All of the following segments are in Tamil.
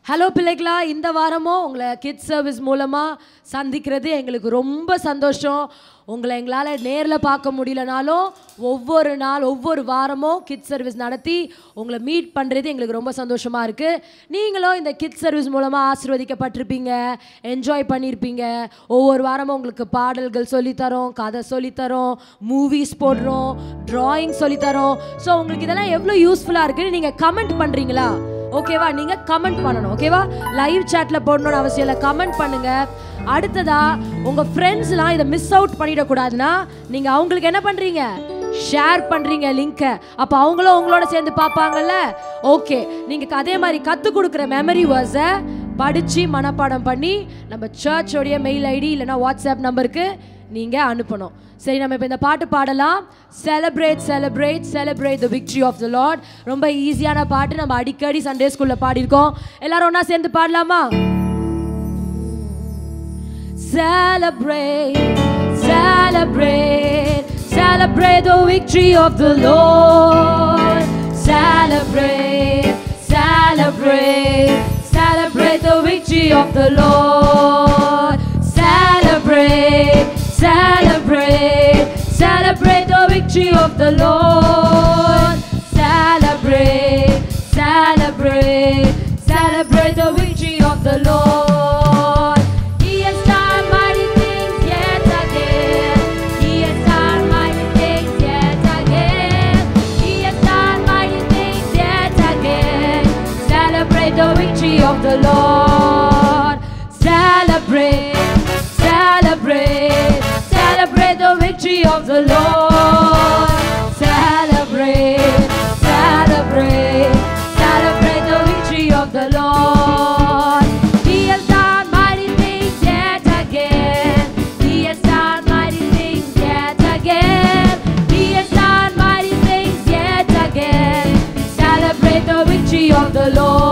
ஹலோ பிள்ளைகளா இந்த வாரமும் உங்களை கிட்ஸ் சர்வீஸ் மூலமாக சந்திக்கிறது எங்களுக்கு ரொம்ப சந்தோஷம் உங்களை எங்களால் நேரில் பார்க்க முடியலனாலும் ஒவ்வொரு நாள் ஒவ்வொரு வாரமும் கிட்ஸ் சர்வீஸ் நடத்தி உங்களை மீட் பண்ணுறது எங்களுக்கு ரொம்ப சந்தோஷமாக இருக்குது நீங்களும் இந்த கிட்ஸ் சர்வீஸ் மூலமாக ஆசீர்வதிக்கப்பட்டிருப்பீங்க என்ஜாய் பண்ணியிருப்பீங்க ஒவ்வொரு வாரமும் உங்களுக்கு பாடல்கள் சொல்லித்தரோம் கதை சொல்லித்தரோம் மூவிஸ் போடுறோம் ட்ராயிங் சொல்லித்தரோம் ஸோ உங்களுக்கு இதெல்லாம் எவ்வளோ யூஸ்ஃபுல்லாக இருக்குன்னு நீங்கள் கமெண்ட் பண்ணுறீங்களா ஓகேவா நீங்க கமெண்ட் பண்ணணும் ஓகேவா லைவ் சாட்ல போடணும்னு அவசியம் இல்லை கமெண்ட் பண்ணுங்க அடுத்ததா உங்க ஃப்ரெண்ட்ஸ்லாம் இதை மிஸ் அவுட் பண்ணிடக்கூடாதுன்னா நீங்க அவங்களுக்கு என்ன பண்றீங்க ஷேர் பண்றீங்க லிங்கை அப்போ அவங்களும் உங்களோட சேர்ந்து பார்ப்பாங்கல்ல ஓகே நீங்க அதே மாதிரி கற்றுக் கொடுக்குற மெமரி வேர்ஸை படிச்சு மனப்பாடம் பண்ணி நம்ம சர்ச்சோடைய மெயில் ஐடி இல்லைன்னா வாட்ஸ்அப் நம்பருக்கு நீங்க அனுப்பணும் சரி நம்ம இப்போ இந்த பாட்டு பாடலாம் celebrate celebrate celebrate the victory of the Lord ரொம்ப ஈஸியான பாட்டு நம்ம அடிக்கடி சண்டே ஸ்கூல்ல பாடியிருக்கோம் எல்லாரும் ஒண்ணா சேர்ந்து பாடலாமா Celebrate, celebrate, celebrate the victory of the Lord. Celebrate, celebrate, celebrate the victory of the Lord. Celebrate, celebrate, celebrate the victory of the Lord. Celebrate, celebrate, celebrate the victory of the Lord. He has done mighty things yet again. He has done mighty things yet again. He has done mighty things yet again. Celebrate the victory of the Lord. Celebrate, celebrate, celebrate the victory of the Lord. Celebrate, celebrate, celebrate the victory of the Lord. He has done mighty things yet again. He has done mighty things yet again. He has done mighty things yet again. Celebrate the victory of the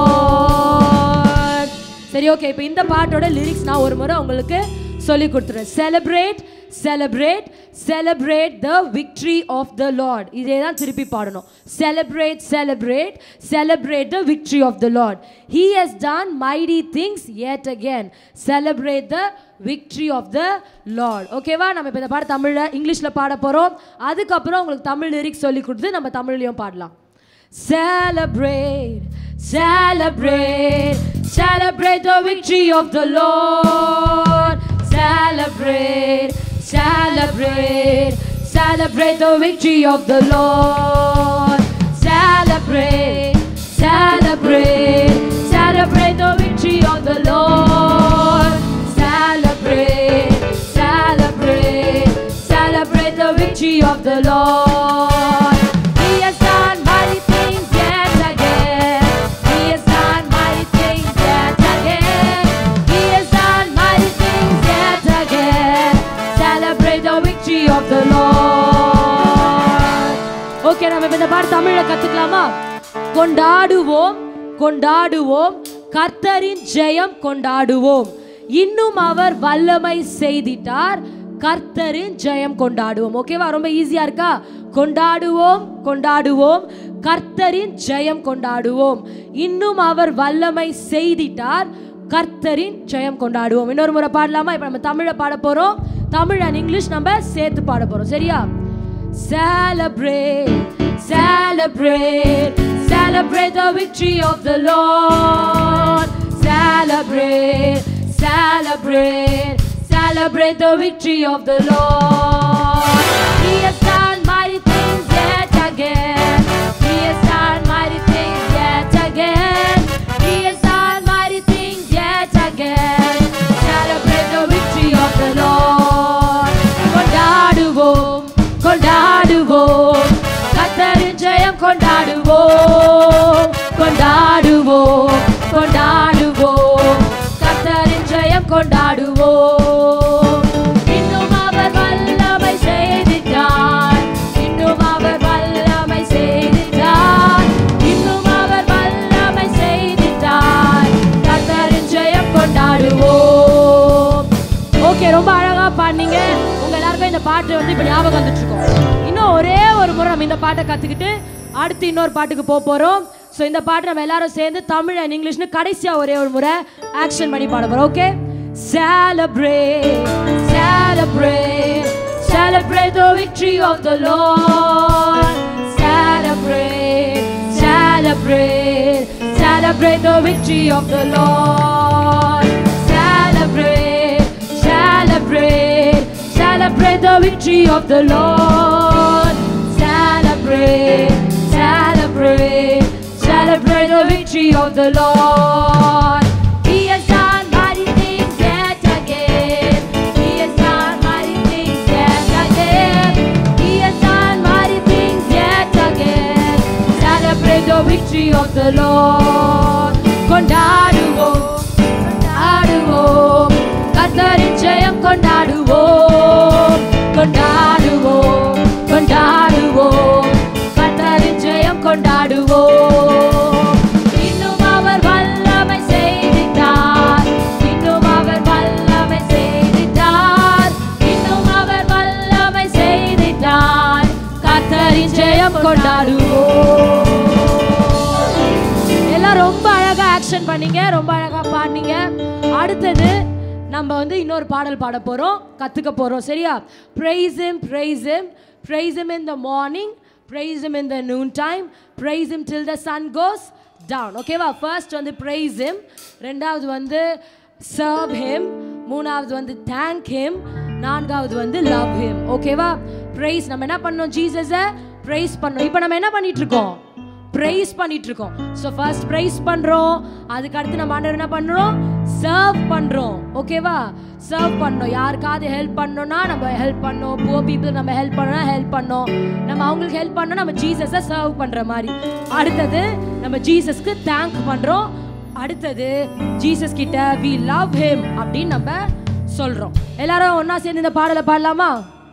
Lord. சரி ஓகே இப்போ இந்த பாட்டோட லிரிக்ஸ் நான் ஒரு முறை உங்களுக்கு சொல்லி கொடுத்துறேன் celebrate celebrate celebrate the victory of the Lord இதே தான் திருப்பி பாடணும் celebrate celebrate celebrate the victory of the Lord he has done mighty things yet again celebrate the victory of the Lord ஓகேவா நம்ம இப்போ இந்த பாட தமிழில் இங்கிலீஷில் பாட போகிறோம் அதுக்கப்புறம் உங்களுக்கு தமிழ் லிரிக்ஸ் சொல்லி கொடுத்து நம்ம தமிழ்லையும் பாடலாம் Celebrate, celebrate, celebrate the victory of the Lord. Celebrate, celebrate, celebrate the victory of the Lord. Celebrate, celebrate, celebrate the victory of the Lord. Celebrate, celebrate, celebrate the victory of the Lord. He has done mighty things yet again. He has done mighty things yet again. He has done mighty things yet again. Celebrate the victory of the Lord. Okay நம்ம இப்ப இந்த பாட்டு தமிழ்ல கத்துக்கலாமா கொண்டாடுவோம் கொண்டாடுவோம் கர்த்தரின் ஜெயம் கொண்டாடுவோம் இன்னும் அவர் வல்லமை செய்திட்டார் கர்த்தரின் ஜெயம் கொண்டாடுவோம் ஓகேவா ரொம்ப ஈஸியா இருக்கா கொண்டாடுவோம் கொண்டாடுவோம் கர்த்தரின் ஜெயம் கொண்டாடுவோம் இன்னும் அவர் வல்லமை செய்திட்டார் கர்த்தரின் ஜெயம் கொண்டாடுவோம் இன்னொரு முறை பாடலாமா இப்போ நம்ம தமிழை பாட போறோம் தமிழ் அண்ட் இங்கிலீஷ் நம்ம சேர்த்து பாட போறோம் சரியா Celebrate, celebrate, celebrate the victory of the Lord. Celebrate, celebrate, celebrate the victory of the Lord. He has done mighty things yet again. He has done mighty things yet again. He has done mighty things yet again. Celebrate the victory of the Lord. கொண்டாடுவோம் கொண்டாடுவோம் கத்தரின் ஜெயம் கொண்டாடுவோம் கொண்டாடுவோம் கொண்டாடுவோம் கத்தரின் ஜெயம் கொண்டாடுவோம் இன்னும் அவர் வல்லமை செய்திட்டார் இன்னும் அவர் வல்லமை செய்திட்டார் இன்னும் அவர் வல்லமை செய்திட்டார் கத்தரின் ஜெயம் கொண்டாடுவோம் ஓகே ரொம்ப அழகா பாடினீங்க உங்க எல்லாருக்கும் இந்த பாட்டு வந்து இப்ப ஞாபகம் வந்துட்டு இருக்கோம் இன்னும் ஒரே ஒரு முறை நம்ம இந்த பாட்டை கத்துக்கிட்டு அடுத்து இன்னொரு பாட்டுக்கு போக போறோம் ஸோ இந்த பாட்டு நம்ம எல்லாரும் சேர்ந்து தமிழ் அண்ட் இங்கிலீஷ்னு கடைசியாக ஒரே ஒரு முறை ஆக்ஷன் பண்ணி பாட போகிறோம் okay Celebrate, celebrate, celebrate the victory of the Lord. Celebrate, celebrate, celebrate the victory of the Lord. Celebrate, celebrate, celebrate the victory of the Lord. Celebrate, celebrate, celebrate the victory of the Lord. He has done mighty things yet again. He has done mighty things yet again. He has done mighty things yet again. Celebrate the victory of the Lord. கொண்டாடுவோம் கொண்டாடுவோம் கர்த்தரின் ஜெயம் கொண்டாடுவோம் கொண்டாடுவோம் கொண்டாடுவோம் கர்த்தரின் ஜெயம் கொண்டாடுவோம் இன்னும் அவர் வல்லமை செய்திட்டார் இன்னும் அவர் வல்லமை செய்திட்டார் இன்னும் அவர் வல்லமை செய்திட்டார் கர்த்தரின் ஜெயம் கொண்டாடுவோம் எல்லாம் ரொம்ப அழகா ஆக்ஷன் பண்ணீங்க ரொம்ப அழகா பாடினீங்க அடுத்தது நம்ம வந்து இன்னொரு பாடல் பாட போறோம் கத்துக்க போறோம் சரியா praise him praise him praise him in the morning praise him in the noon time praise him till the sun goes down ஓகேவா ஃபர்ஸ்ட் வந்து praise him ரெண்டாவது வந்து serve him மூணாவது வந்து thank him நான்காவது வந்து love him ஓகேவா praise நம்ம என்ன பண்ணோம் ஜீசஸை praise பண்ணோம் இப்போ நம்ம என்ன பண்ணிட்டு இருக்கோம் ப்ரைஸ் பண்ணிட்டு இருக்கோம் ஸோ ஃபர்ஸ்ட் ப்ரைஸ் பண்றோம் அதுக்கு அடுத்து நம்ம ஆண்டவர் என்ன பண்றோம் சர்வ் பண்றோம் ஓகேவா சர்வ் பண்ணோம் யாருக்காவது ஹெல்ப் பண்ணோம்னா நம்ம ஹெல்ப் பண்ணோம் புவர் பீப்புள் நம்ம ஹெல்ப் பண்ணோம்னா ஹெல்ப் பண்ணோம் நம்ம அவங்களுக்கு ஹெல்ப் பண்ணோம் நம்ம ஜீசஸை சர்வ் பண்ற மாதிரி அடுத்தது நம்ம ஜீசஸ்க்கு தேங்க் பண்றோம் அடுத்தது ஜீசஸ் கிட்ட வி லவ் ஹிம் அப்படின்னு நம்ம சொல்றோம் எல்லாரும் ஒண்ணா சேர்ந்து இந்த பாடலை பாடலாமா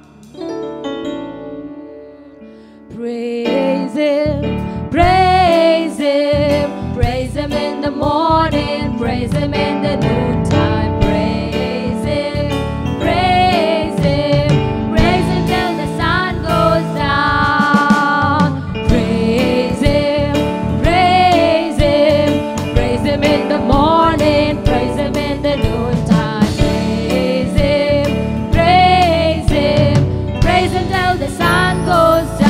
Praise Him, praise Him, praise Him in the morning, praise Him in the noontime, praise Him, praise Him, praise Him till the sun goes down, praise Him, praise Him, praise Him in the morning, praise Him in the noontime, praise Him, praise Him, praise Him till the sun goes down.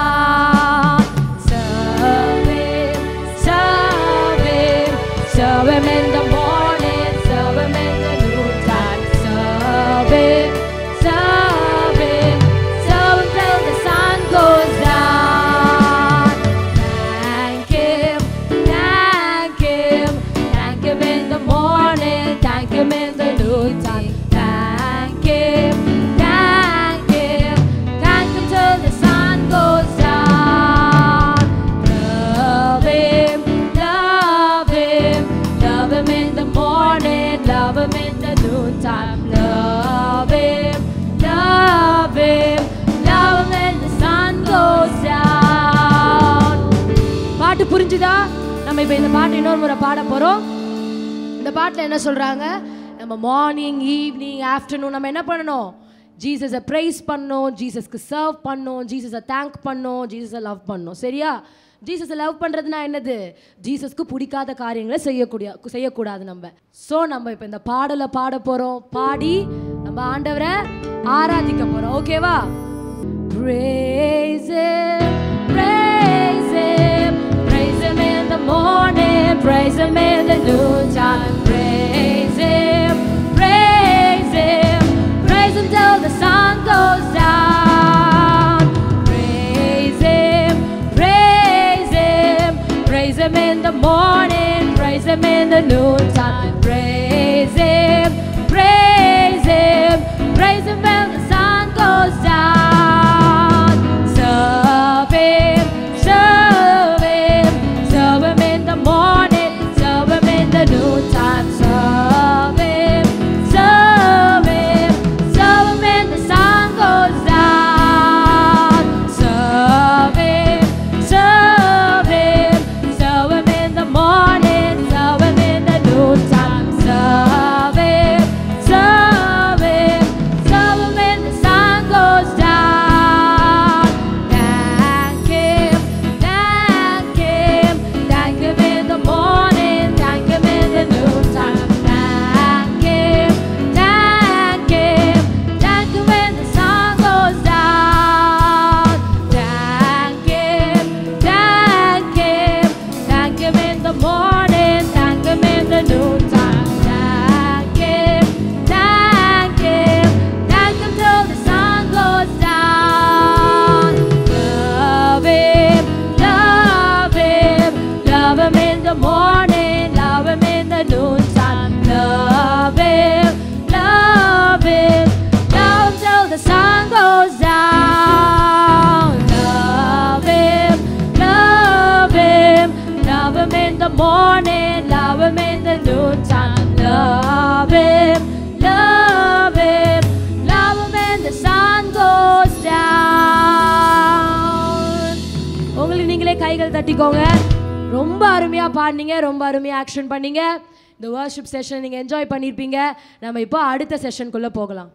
Serve Him, serve Him, serve Him in the morning, serve Him in the noontime. Serve Him, serve Him, serve Him till the sun goes down. Thank Him, thank Him, thank Him in the morning, thank Him in the noontime. Thank Him, thank Him, thank Him till the sun goes down. Love Him, love Him, love Him in the morning, love Him in the noontime. Love Him, love Him, love Him when the sun goes down. பாட்டு புரிஞ்சுதா நம்ம இப்போ இந்த பாட்டு இன்னொரு முறை பாட போறோம் இந்த பாட்டில் என்ன சொல்றாங்க நம்ம மார்னிங் ஈவினிங் ஆஃப்டர்நூன் நம்ம என்ன பண்ணணும் ஜீசஸை ப்ரைஸ் பண்ணோம் ஜீசஸ்க்கு சர்வ் பண்ணோம் ஜீசஸை தேங்க் பண்ணோம் ஜீசஸை லவ் பண்ணோம் சரியா ஜீசஸை லவ் பண்ணுறதுனா என்னது ஜீசஸ்க்கு பிடிக்காத காரியங்களை செய்யக்கூடிய செய்யக்கூடாது நம்ம ஸோ நம்ம இப்போ இந்த பாடலை பாட போகிறோம் பாடி நம்ம ஆண்டவரை ஆராதிக்க போகிறோம் ஓகேவா Praise Him, praise Him, praise Him in the morning, praise Him in the noontime, praise Him, praise Him, praise Him till the sun goes down. Praise Him, praise Him, praise Him in the morning, praise Him in the noontime, praise Him, praise Him, praise Him when the sun goes down. Serve Him, serve Him, serve Him in the morning, serve Him in the noontime, serve Him, serve Him, serve Him when the sun goes down. Serve Him, serve Him, serve Him in the morning, serve Him in the noontime. morning, love Him in the noontime. Love Him, love Him, love Him when the sun goes down. உங்களுக்கு நீங்களே கைகள் தட்டிக்கோங்க ரொம்ப அருமையாக பாடினீங்க ரொம்ப அருமையாக ஆக்ஷன் பண்ணீங்க இந்த வர்ஷிப் செஷன் நீங்கள் என்ஜாய் பண்ணியிருப்பீங்க நம்ம இப்போ அடுத்த செஷனுக்குள்ளே போகலாம்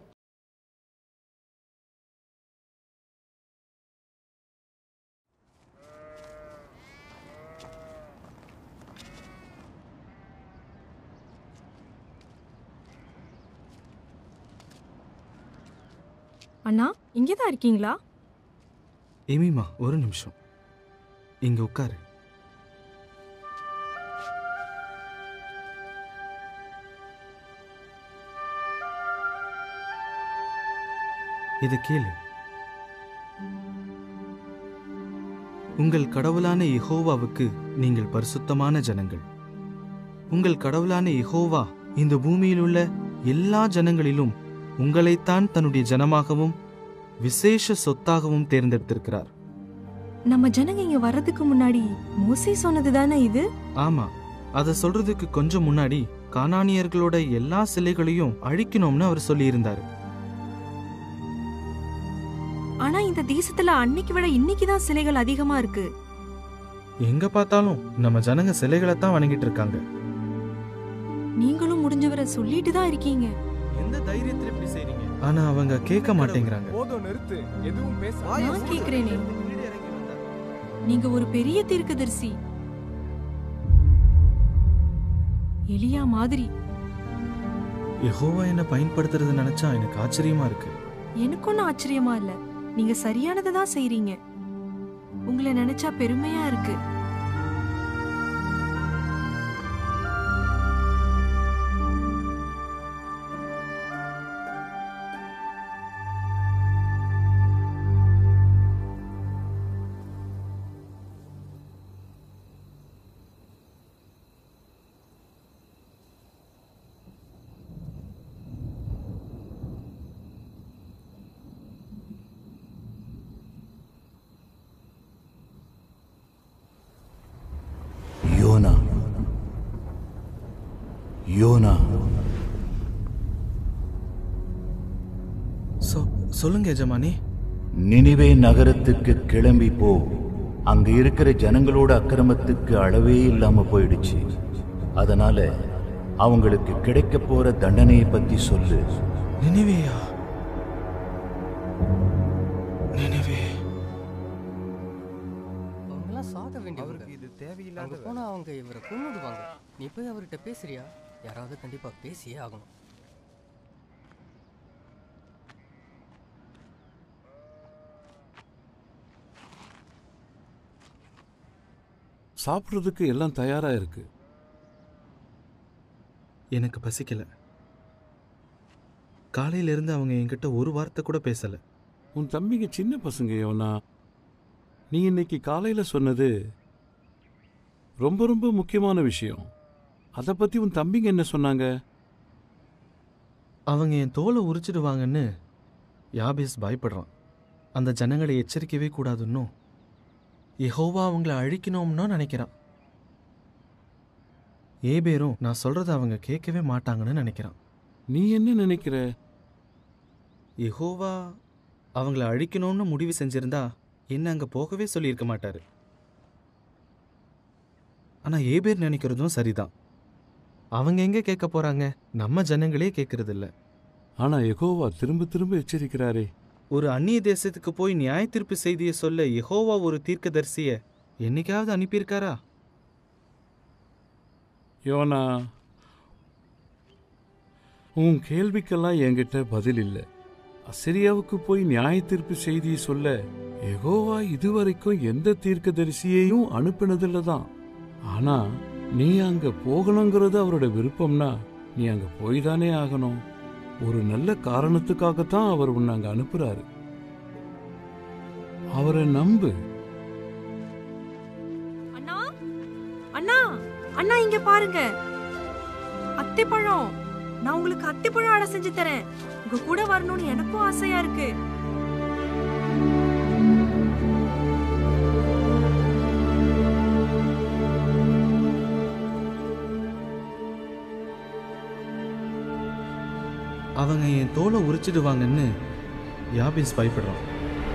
அண்ணா இங்கே தான் இருக்கீங்களா எமிமா ஒரு நிமிஷம் இங்க உட்காரு இத கேளு உங்கள் கடவுளான யெகோவாவுக்கு நீங்கள் பரிசுத்தமான ஜனங்கள் உங்கள் கடவுளான யெகோவா இந்த பூமியில் உள்ள எல்லா ஜனங்களிலும் உங்களைத்தான் தன்னுடைய ஜனமாகவும் விசேஷ சொத்தாகவும் தேர்ந்தெடுத்திருக்கிறார் நம்ம ஜனங்க இங்க வர்றதுக்கு முன்னாடி மோசே சொன்னது தானே இது ஆமா அத சொல்றதுக்கு கொஞ்சம் முன்னாடி கானானியர்களோட எல்லா சிலைகளையும் அழிக்கணும்னு அவர் சொல்லியிருந்தாரு ஆனா இந்த தேசத்துல அன்னைக்கு விட இன்னைக்கு தான் சிலைகள் அதிகமா இருக்கு எங்க பார்த்தாலும் நம்ம ஜனங்க சிலைகளை தான் வணங்கிட்டு இருக்காங்க நீங்களும் முடிஞ்சவரை சொல்லிட்டு தான் இருக்கீங்க எந்த தைரியத்துல இப்படி செய்றீங்க ஆனா அவங்க கேட்க மாட்டேங்கிறாங்க போதும் நிறுத்து எதுவும் பேச நான் கேக்குறேனே நீங்க ஒரு பெரிய தீர்க்கதரிசி எலியா மாதிரி யெகோவா என்ன பயன்படுத்துறது நினைச்சா எனக்கு ஆச்சரியமா இருக்கு எனக்கு ஒன்னும் ஆச்சரியமா இல்ல நீங்க சரியானதை தான் செய்றீங்க உங்களை நினைச்சா பெருமையா இருக்கு யோனா யோனா சொ- சொல்லுங்க எஜமானி நினிவே நகரத்துக்கு கிளம்பி போ அங்க இருக்கிற ஜனங்களோட அக்கிரமத்துக்கு அளவே இல்லாம போயிடுச்சு அதனால அவங்களுக்கு கிடைக்க போற தண்டனையை பத்தி சொல்லு நினைவேயா நினைவே அவங்கெல்லாம் சாக வேண்டியவங்க அவருக்கு இது தேவையில்லாத அங்க போனா அவங்க இவரை கொன்னுடுவாங்க நீ போய் அவர்கிட்ட பேசுறியா யாராவது கண்டிப்பா பேசியே ஆகணும் சாப்பிட்றதுக்கு எல்லாம் தயாரா இருக்கு எனக்கு பசிக்கல காலையில இருந்து அவங்க என்கிட்ட ஒரு வார்த்தை கூட பேசல உன் தம்பிங்க சின்ன பசங்க யோனா நீ இன்னைக்கு காலையில சொன்னது ரொம்ப ரொம்ப முக்கியமான விஷயம் அதை பத்தி உன் தம்பிங்க என்ன சொன்னாங்க அவங்க என் தோலை உரிச்சிடுவாங்கன்னு யாபேஸ் பயப்படுறான் அந்த ஜனங்களை எச்சரிக்கவே கூடாதுன்னும் யெகோவா அவங்கள அழிக்கணும்னு நினைக்கிறான் ஏபேரும் நான் சொல்றத அவங்க கேட்கவே மாட்டாங்கன்னு நினைக்கிறான் நீ என்ன நினைக்கிற யெகோவா அவங்கள அழிக்கணும்னு முடிவு செஞ்சிருந்தா என்ன அங்க போகவே சொல்லியிருக்க மாட்டாரு ஆனா ஏபேர் நினைக்கிறதும் சரிதான் அவங்க எங்க கேட்க போறாங்க நம்ம ஜனங்களே கேட்கறது இல்ல ஆனா யெகோவா திரும்ப திரும்ப எச்சரிக்கிறாரே ஒரு அந்நிய தேசத்துக்கு போய் நியாய தீர்ப்பு செய்தியை சொல்ல யெகோவா ஒரு தீர்க்கதரிசிய என்னைக்காவது அனுப்பியிருக்காரா யோனா உன் கேள்விக்கெல்லாம் என்கிட்ட பதில் இல்லை அசிரியாவுக்கு போய் நியாய தீர்ப்பு செய்தியை சொல்ல யெகோவா இதுவரைக்கும் எந்த தீர்க்கதரிசியையும் அனுப்பினதில்ல தான் ஆனா நீ அங்க போகணுங்கிறது அவரோட விருப்பம்னா நீ அங்க போய் தானே ஆகணும் ஒரு நல்ல காரணத்துக்காகத்தான் அவர் உன்னை அங்க அனுப்புறாரு அவரை நம்பு அண்ணா அண்ணா அண்ணா இங்க பாருங்க அத்திப்பழம் நான் உங்களுக்கு அத்திப்பழம் அடை செஞ்சு தரேன் உங்க கூட வரணும்னு எனக்கும் ஆசையா இருக்கு அவங்க என் தோலை உரிச்சிடுவாங்கன்னு யாபேஸ் பயப்படுறான்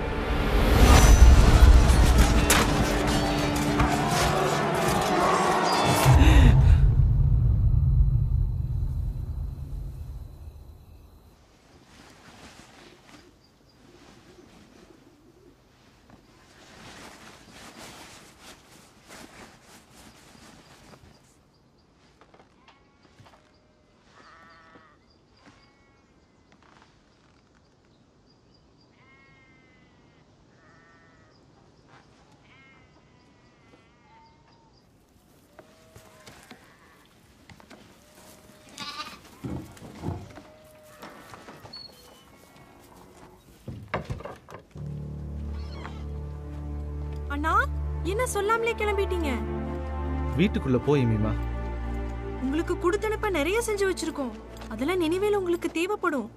அண்ணா என்ன சொல்லாமலே கிளம்பிட்டீங்க வீட்டுக்குள்ள போய் மீமா உங்களுக்கு கொடுத்தனுப்ப நிறைய செஞ்சு வச்சிருக்கோம் அதெல்லாம் நினைவேல உங்களுக்கு தேவைப்படும்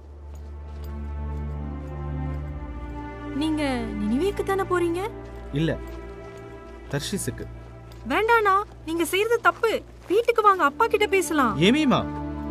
நீங்க நினைவேக்கு தானே போறீங்க இல்ல தர்ஷிஸுக்கு வேண்டாண்ணா நீங்க செய்யறது தப்பு வீட்டுக்கு வாங்க அப்பா கிட்ட பேசலாம் ஏமீமா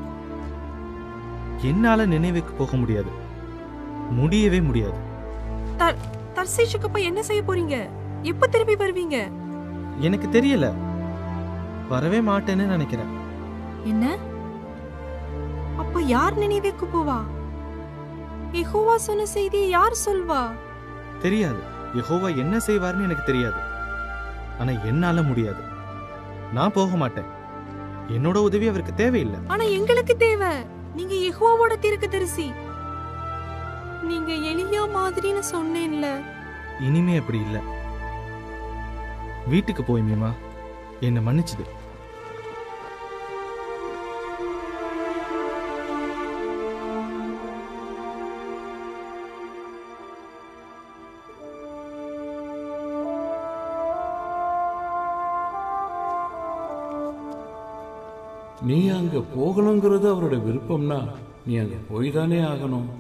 என்னால நினைவுக்கு போக முடியாது முடியவே முடியாது த- தர்சீஷுக்கு போய் என்ன செய்ய போறீங்க எப்ப திரும்பி வருவீங்க எனக்கு தெரியல வரவே மாட்டேன்னு நினைக்கிறேன் என்ன அப்ப யார் நினைவேக்கு போவா யெகோவா சொன்ன செய்தியை யார் சொல்வா தெரியாது யெகோவா என்ன செய்வார்னு எனக்கு தெரியாது ஆனா என்னால முடியாது நான் போக மாட்டேன் என்னோட உதவி அவருக்கு தேவையில்லை ஆனா எங்களுக்கு தேவை நீங்க யெகோவாவோட தீர்க்கதரிசி நீங்க எலியா மாதிரின்னு சொன்னேன்ல இனிமே அப்படி இல்லை வீட்டுக்கு போய் மீமா என்னை மன்னிச்சுது நீ அங்க போகணுங்கிறது அவரோட விருப்பம்னா நீ அங்க போய் தானே ஆகணும்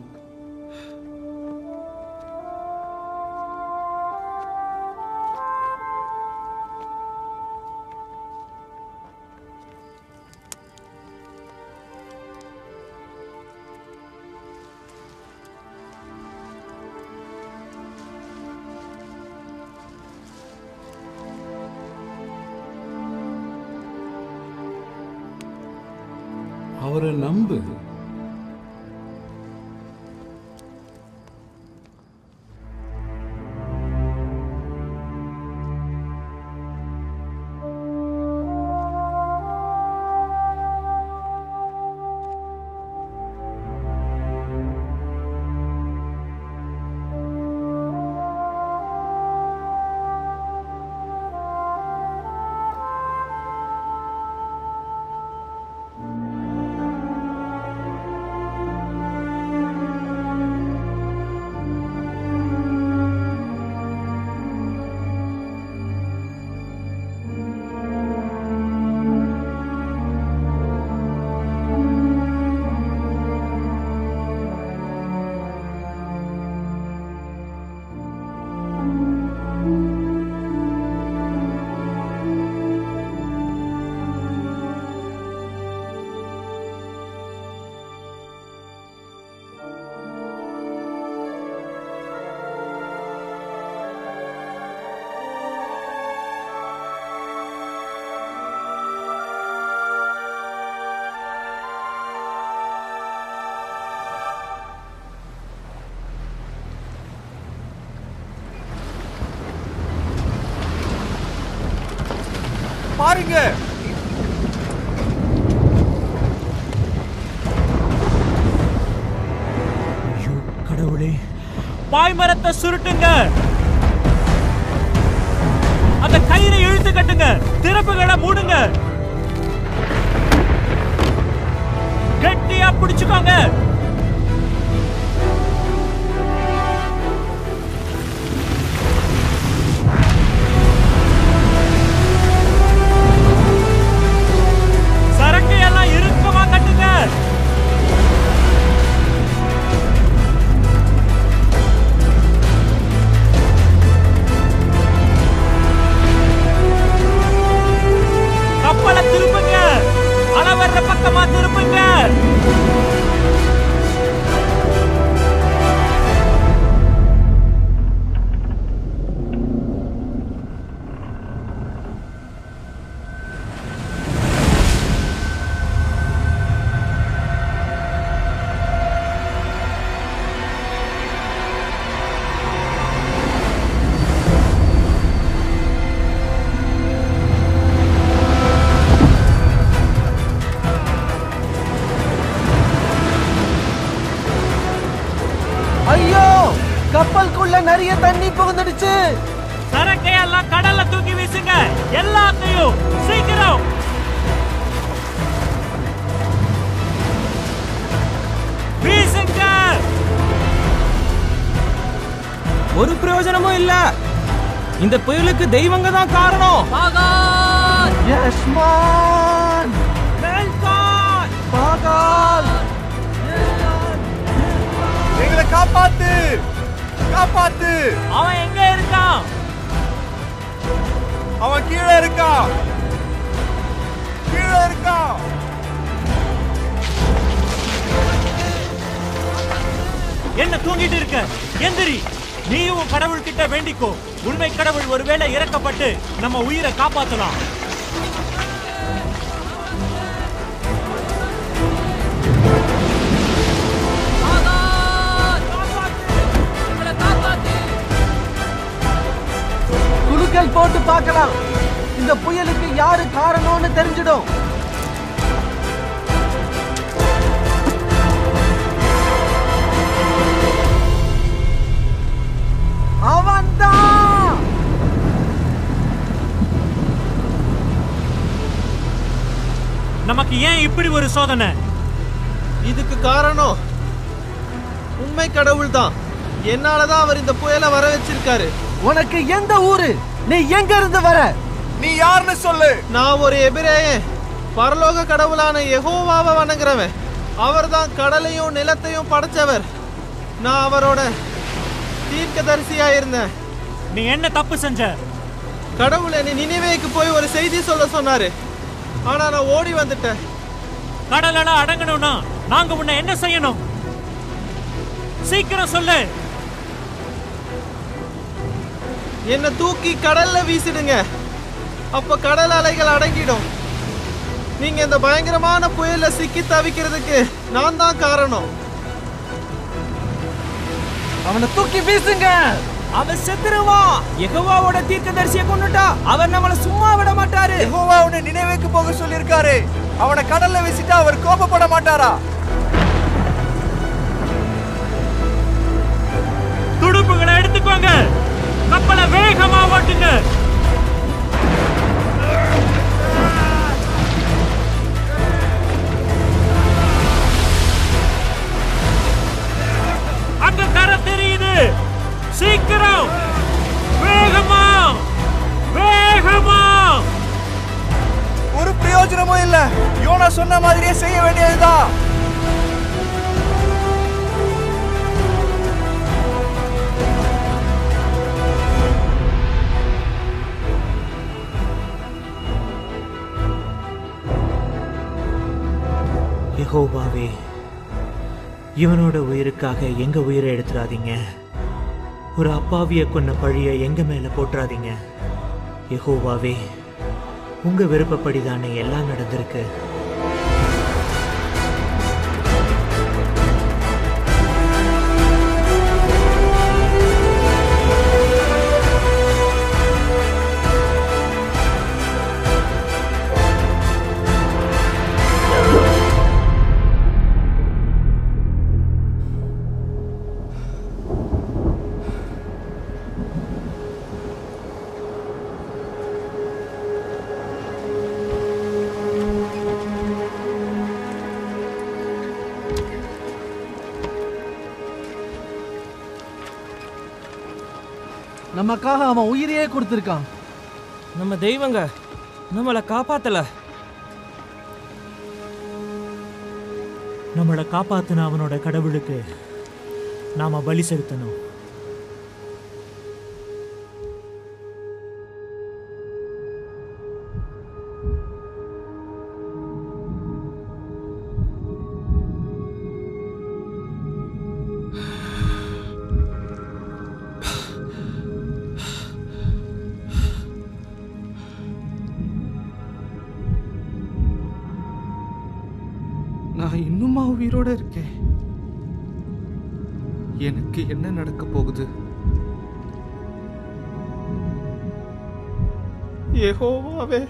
அவரை நம்பு பாருங்க ஐயோ கடவுளே பாய்மரத்தை சுருட்டுங்க அந்த கயிறை இழுத்து கட்டுங்க திறப்புகளை மூடுங்க கெட்டியா பிடிச்சுக்கோங்க சரக்கு எல்லாம் இறுக்கமா கட்டுங்க கப்பலை திருப்புங்க அளவற்ற பக்கமா திருப்புங்க தண்ணி புகுந்துடுச்சு சரக்கையெல்லாம் கடல்ல தூக்கி வீசுங்க எல்லாத்தையும் சீக்கிரம் வீசுங்க ஒரு பிரயோஜனமும் இல்ல இந்த புயலுக்கு தெய்வங்க தான் காரணம் யஷ்மான் பாகால் எங்களை காப்பாத்து காப்பாத்து அவன் எங்க இருக்கான் அவன் கீழே இருக்கான் கீழே இருக்கான் என்ன தூங்கிட்டு இருக்க எந்திரி நீயும் உன் கடவுள் கிட்ட வேண்டிக்கோ உண்மை கடவுள் ஒருவேளை இறக்கப்பட்டு நம்ம உயிரை காப்பாத்தலாம் குழுக்கள் போட்டு பார்க்கலாம் இந்த புயலுக்கு யாரு காரணம்னு தெரிஞ்சிடும் அவன்தான் நமக்கு ஏன் இப்படி ஒரு சோதனை இதுக்கு காரணம் உண்மை கடவுள் தான் என்னாலதான் அவர் இந்த புயலை வர வச்சிருக்காரு உனக்கு எந்த ஊரு நீ எங்க இருந்து வர நீ யாருன்னு சொல்லு நான் ஒரு எபிரேயன் பரலோக கடவுளான யெகோவாவை வணங்குறவன் அவர்தான் கடலையும் நிலத்தையும் படைச்சவர் நான் அவரோட தீர்க்கதரிசியா இருந்தேன் நீ என்ன தப்பு செஞ்ச கடவுள் என்னை நினைவேக்கு போய் ஒரு செய்தி சொல்ல சொன்னாரு ஆனா நான் ஓடி வந்துட்டேன் கடலெல்லாம் அடங்கணும்னா நாங்க உன்னை என்ன செய்யணும் சீக்கிரம் சொல்லு என்னை தூக்கி கடல்ல வீசிடுங்க அப்ப கடல் அலைகள் அடங்கிடும் நீங்க இந்த பயங்கரமான புயல்ல சிக்கி தவிக்கிறதுக்கு நான் தான் காரணம் அவனை தூக்கி வீசுங்க அவன் செத்துருவான் யெகோவாவோட தீர்க்கதரிசியை கொன்னுட்டா அவர் நம்மள சும்மா விட மாட்டாரு யெகோவா அவனை நினைவுக்கு போக சொல்லிருக்காரு அவனை கடல்ல வீசிட்டா அவர் கோபப்பட மாட்டாரா துடுப்புகளை எடுத்துக்கோங்க கப்பலை வேகமா ஓட்டுங்க அங்க கரை தெரியுது சீக்கிரம் வேகமா வேகமா ஒரு பிரயோஜனமும் இல்ல யோனா சொன்ன மாதிரியே செய்ய வேண்டியதுதான் யெகோவாவே இவனோட உயிருக்காக எங்க உயிரை எடுத்துறாதீங்க ஒரு அப்பாவிய கொன்ன பழிய எங்க மேல போட்டுறாதீங்க யெகோவாவே உங்க விருப்பப்படி தானே எல்லாம் நடந்திருக்கு நமக்காக அவன் உயிரையே கொடுத்திருக்கான் நம்ம தெய்வங்க நம்மளை காப்பாத்தல நம்மளை காப்பாத்தின அவனோட கடவுளுக்கு நாம பலி செலுத்தணும் நான் இன்னுமா உயிரோட இருக்கேன் எனக்கு என்ன நடக்க போகுது யெகோவாவே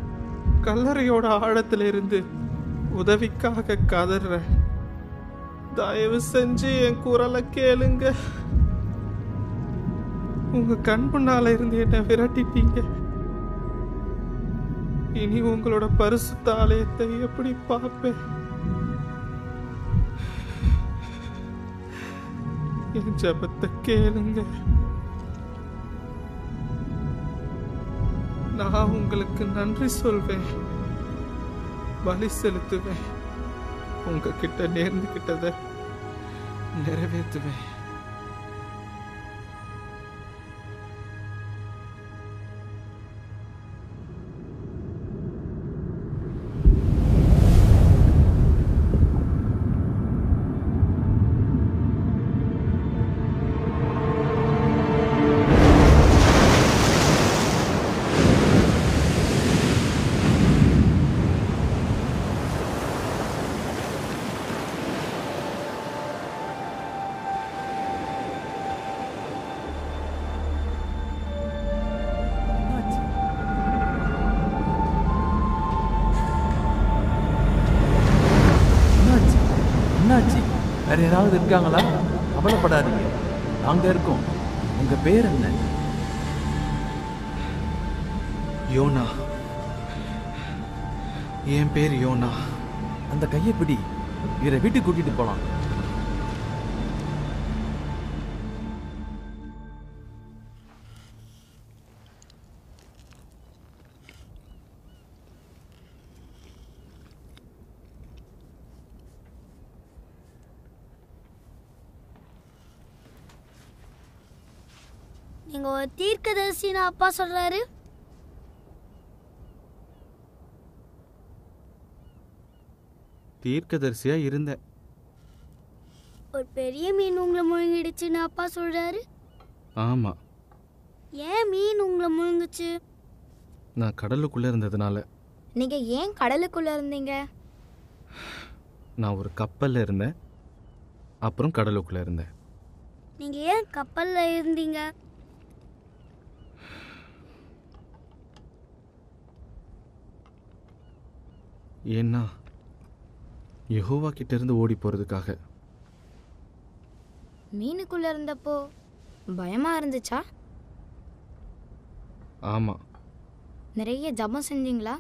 கல்லறையோட ஆழத்துல இருந்து உதவிக்காக கதறேன் தயவு செஞ்சு என் குரலை கேளுங்க உங்க கண் முன்னால இருந்து என்னை விரட்டிட்டீங்க இனி உங்களோட பரிசுத்த ஆலயத்தை எப்படி பார்ப்பேன் என் ஜெபத்தை கேளுங்க நான் உங்களுக்கு நன்றி சொல்வேன் பலி செலுத்துவேன் உங்ககிட்ட நேர்ந்துகிட்டத நிறைவேற்றுவேன் என்னாச்சு என்னாச்சு வேற யாராவது இருக்காங்களா கவலைப்படாதீங்க நாங்க இருக்கோம் உங்க பேர் என்ன யோனா என் பேர் யோனா அந்த கையை பிடி இவரை வீட்டுக்கு கூட்டிட்டு போலாம் நீங்க ஒரு தீர்க்கதரிசின்னு அப்பா சொல்றாரு தீர்க்கதரிசியா இருந்தேன் ஒரு பெரிய மீன் உங்களை முழுங்கிடுச்சுன்னு அப்பா சொல்றாரு ஆமா ஏன் மீன் உங்களை முழுங்குச்சு நான் கடலுக்குள்ள இருந்ததுனால நீங்க ஏன் கடலுக்குள்ள இருந்தீங்க நான் ஒரு கப்பல்ல இருந்தேன் அப்புறம் கடலுக்குள்ள இருந்தேன் நீங்க ஏன் கப்பல்ல இருந்தீங்க ஏன்னா யெகோவா கிட்ட இருந்து ஓடி போறதுக்காக மீனுக்குள்ள இருந்தப்போ பயமா இருந்துச்சா ஆமா நிறைய ஜபம் செஞ்சீங்களா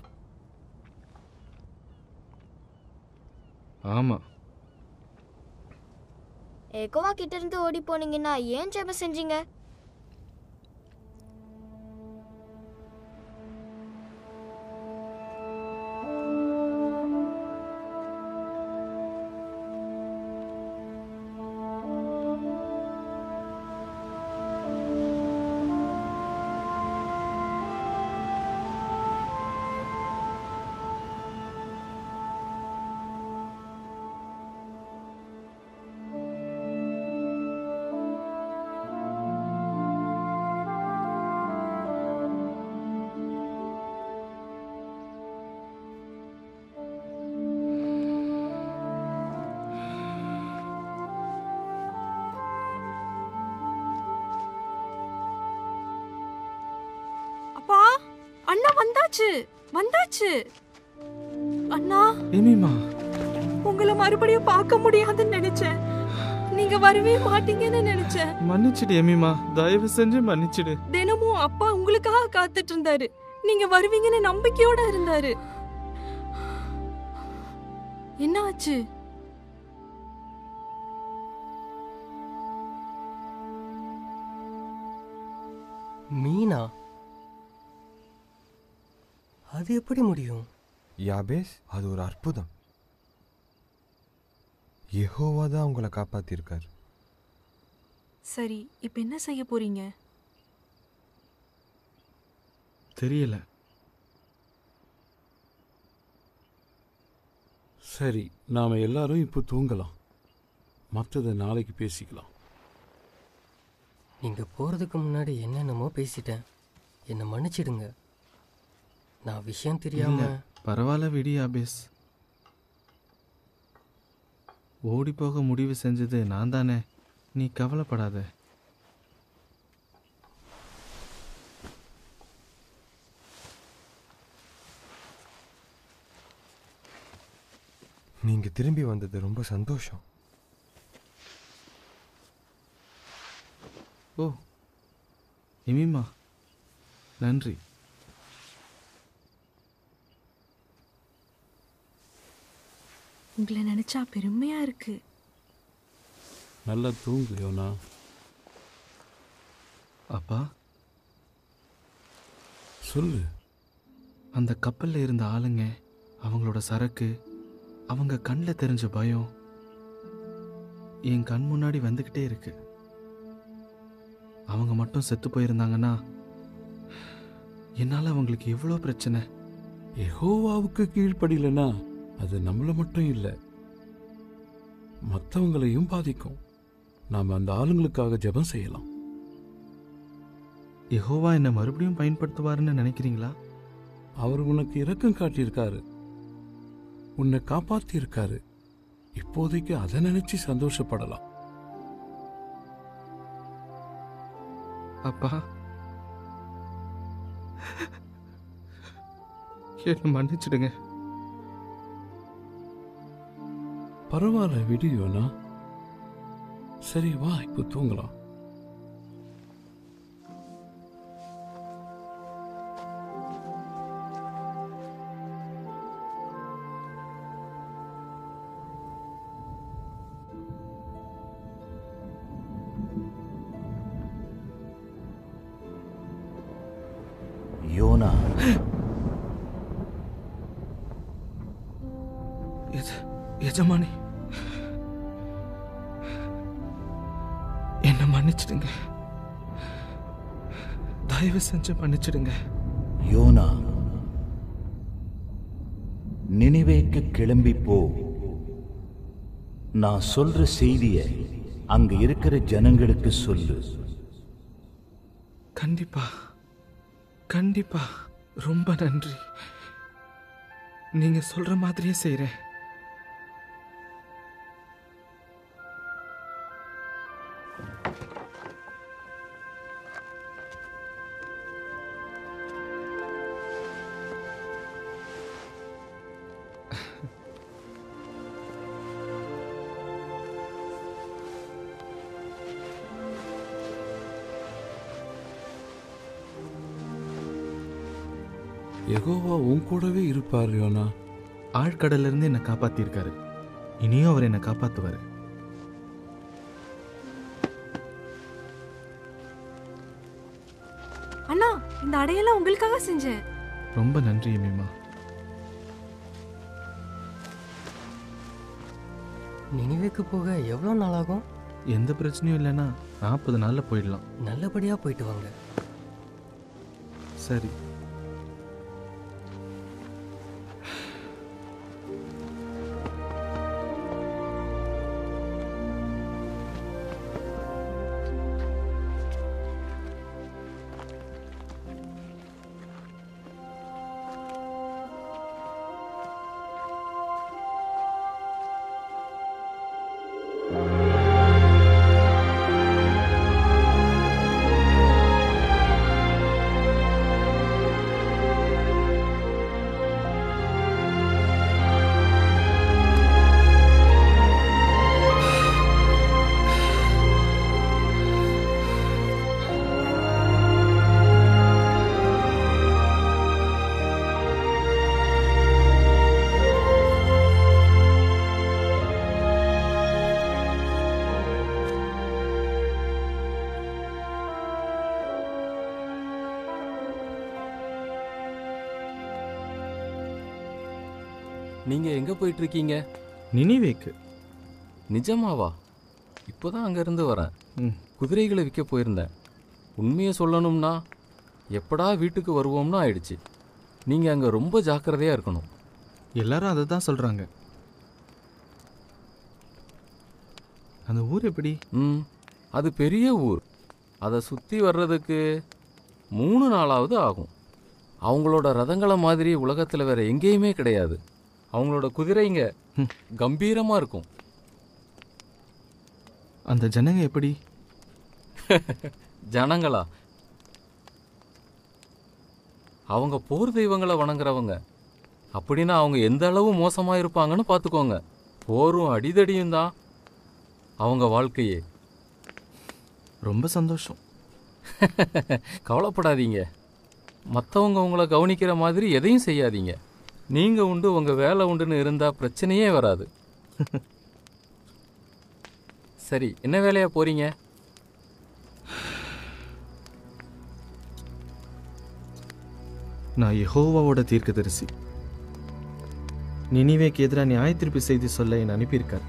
ஆமா எகோவா கிட்ட இருந்து ஓடி போனீங்கன்னா ஏன் ஜெபம் செஞ்சீங்க அப்பா அண்ணா வந்தாச்சு வந்தாச்சு அண்ணா எமிமா உங்களை மறுபடியும் பார்க்க முடியாதுன்னு நினைச்சேன் நீங்க வரவே மாட்டீங்கன்னு நினைச்சேன் மன்னிச்சிடு எமிமா தயவு செஞ்சு மன்னிச்சிடு தினமும் அப்பா உங்களுக்காக காத்துட்டு இருந்தாரு நீங்க வருவீங்கன்னு நம்பிக்கையோட இருந்தாரு என்ன ஆச்சு மீனா அது எப்படி முடியும் யாபேஸ் அது ஒரு அற்புதம் யெகோவா தான் உங்களை காப்பாத்திருக்கார் சரி இப்ப என்ன செய்ய போறீங்க தெரியல சரி நாம எல்லாரும் இப்போ தூங்கலாம் மற்றதை நாளைக்கு பேசிக்கலாம் நீங்க போறதுக்கு முன்னாடி என்னென்னமோ பேசிட்டேன் என்னை மன்னிச்சிடுங்க நான் விஷயம் இல்ல தெரியாம பரவாயில்ல விடி அபேஸ் ஓடி போக முடிவு செஞ்சது நான் தானே நீ கவலைப்படாத நீங்க திரும்பி வந்தது ரொம்ப சந்தோஷம் ஓ எமிமா நன்றி உங்களை நினைச்சா பெருமையா இருக்கு நல்லா தூங்கு யோனா அப்பா சொல்லு அந்த கப்பல்ல இருந்த ஆளுங்க அவங்களோட சரக்கு அவங்க கண்ணில் தெரிஞ்ச பயம் என் கண் முன்னாடி வந்துக்கிட்டே இருக்கு அவங்க மட்டும் செத்து போயிருந்தாங்கன்னா என்னால் அவங்களுக்கு எவ்வளோ பிரச்சனை யெகோவாவுக்கு கீழ்ப்படியலனா அது நம்மளை மட்டும் இல்லை மற்றவங்களையும் பாதிக்கும் நாம் அந்த ஆளுங்களுக்காக ஜெபம் செய்யலாம் யெகோவா என்னை மறுபடியும் பயன்படுத்துவாருன்னு நினைக்கிறீங்களா அவர் உனக்கு இரக்கம் காட்டியிருக்காரு உன்னை காப்பாத்தி இருக்காரு இப்போதைக்கு அதை நினைச்சு சந்தோஷப்படலாம் அப்பா என்னை மன்னிச்சிடுங்க பரவாயில்ல விடியோனா சரி வா இப்போ தூங்கலாம் யோனா எஜ- எஜமானி என்னை மன்னிச்சிடுங்க தயவு செஞ்சு மன்னிச்சிடுங்க யோனா நினைவேக்கு கிளம்பி போ நான் சொல்ற செய்திய அங்க இருக்கிற ஜனங்களுக்கு சொல்லு கண்டிப்பா கண்டிப்பா ரொம்ப நன்றி நீங்க சொல்ற மாதிரியே செய்றேன் யெகோவா உன் கூடவே இருப்பார் யோனா ஆழ்கடல்ல இருந்து என்னை காப்பாத்திருக்காரு இனியும் அவர் என்னை காப்பாத்துவாரு அண்ணா இந்த அடையெல்லாம் உங்களுக்காக செஞ்சேன் ரொம்ப நன்றி எமிமா நினைவுக்கு போக எவ்வளோ நாள் ஆகும் எந்த பிரச்சனையும் இல்லைன்னா நாற்பது நாள்ல போயிடலாம் நல்லபடியாக போயிட்டு வாங்க சரி நீங்க எங்க போயிட்டு இருக்கீங்க நினைவேக்கு நிஜமாவா இப்போதான் அங்க இருந்து வரேன் ம். குதிரைகளை விற்க போயிருந்தேன் உண்மையை சொல்லணும்னா எப்படா வீட்டுக்கு வருவோம்னு ஆயிடுச்சு நீங்க அங்க ரொம்ப ஜாக்கிரதையா இருக்கணும் எல்லாரும் அதை தான் சொல்றாங்க அந்த ஊர் எப்படி ம் அது பெரிய ஊர் அதை சுற்றி வர்றதுக்கு மூணு நாளாவது ஆகும் அவங்களோட ரதங்களை மாதிரி உலகத்தில் வேற எங்கேயுமே கிடையாது அவங்களோட குதிரைங்க கம்பீரமாக இருக்கும் அந்த ஜனங்க எப்படி ஜனங்களா அவங்க போர் தெய்வங்களை வணங்குறவங்க அப்படின்னா அவங்க எந்த அளவு மோசமாக இருப்பாங்கன்னு பார்த்துக்கோங்க போரும் அடிதடியும் தான் அவங்க வாழ்க்கையே ரொம்ப சந்தோஷம் கவலைப்படாதீங்க மற்றவங்க உங்களை கவனிக்கிற மாதிரி எதையும் செய்யாதீங்க நீங்கள் உண்டு உங்கள் வேலை உண்டுன்னு இருந்தால் பிரச்சனையே வராது சரி என்ன வேலையா போறீங்க நான் யெகோவாவோட தீர்க்கதரிசி நினிவேக்கு எதிராக நியாய தீர்ப்பு செய்தி சொல்ல என்னை அனுப்பியிருக்கார்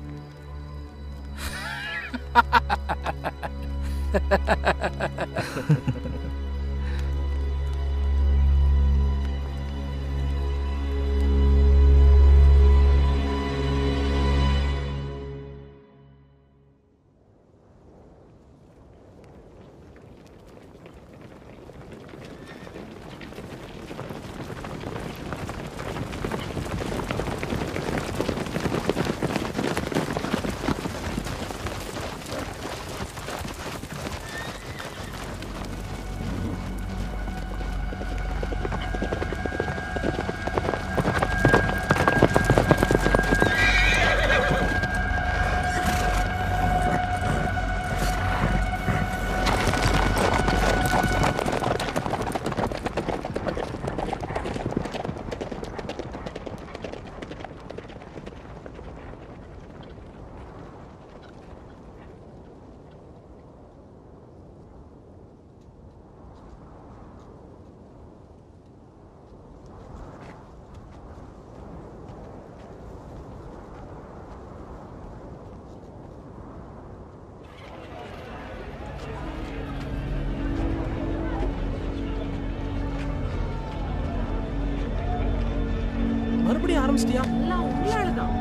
மறுபடியும் ஆரம்பிச்சிட்டியா எல்லாம் உங்களாலதான்